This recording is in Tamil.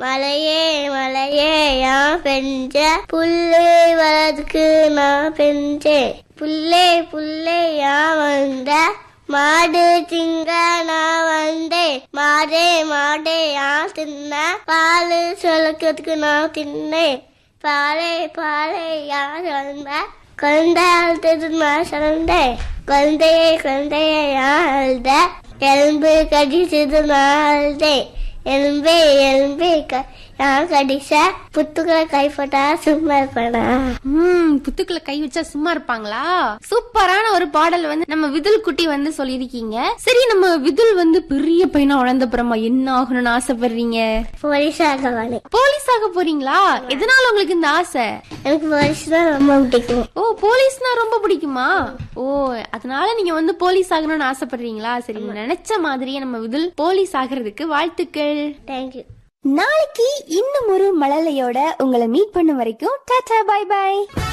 மலையே மலையே யான் பெஞ்ச புல்லே வளர்க்கு நான் பெஞ்சேன் புல்லே புல்லே யான் வந்த மாடு திங்க நான் வந்தேன் மாடே மாடே யான் தின்ன பால் சுலக்கிறதுக்கு நான் தின்னேன் பாலே பாலே யார் வந்த குழந்தை அழுத்தது நான் சொன்னேன் குழந்தையே குழந்தையே யான் அழுத எலும்பு கடிச்சது நான் அழுதேன் எலும்பே எலும்பே க- யான் கடிச்ச புத்துக்களை கைப்பட்டா சும்மா இருப்பேனா ம் புத்துக்களை கை வச்சா சும்மா இருப்பாங்களா சூப்பரான ஒரு பாடல் வந்து நம்ம விதுல் குட்டி வந்து சொல்லியிருக்கீங்க சரி நம்ம விதுல் வந்து பெரிய பையனா வளர்ந்தப்புறமா என்ன ஆகணும்னு ஆசைப்படுறீங்க போலீஸாக வானே போலீஸ் ஆக போறீங்களா எதனால உங்களுக்கு இந்த ஆசை எனக்கு போலீஸ் தான் ரொம்ப பிடிக்கும் ஓ போலீஸ்னா ரொம்ப பிடிக்குமா ஓ அதனால நீங்க வந்து போலீஸ் ஆகணும்னு ஆசைப்படுறீங்களா சரி நினைச்ச மாதிரியே நம்ம விதுல் போலீஸ் ஆகிறதுக்கு வாழ்த்துக்கள் தேங்க்யூ நாளைக்கு இன்னும் ஒரு மழலையோட உங்களை மீட் பண்ண வரைக்கும் டாடா பை பை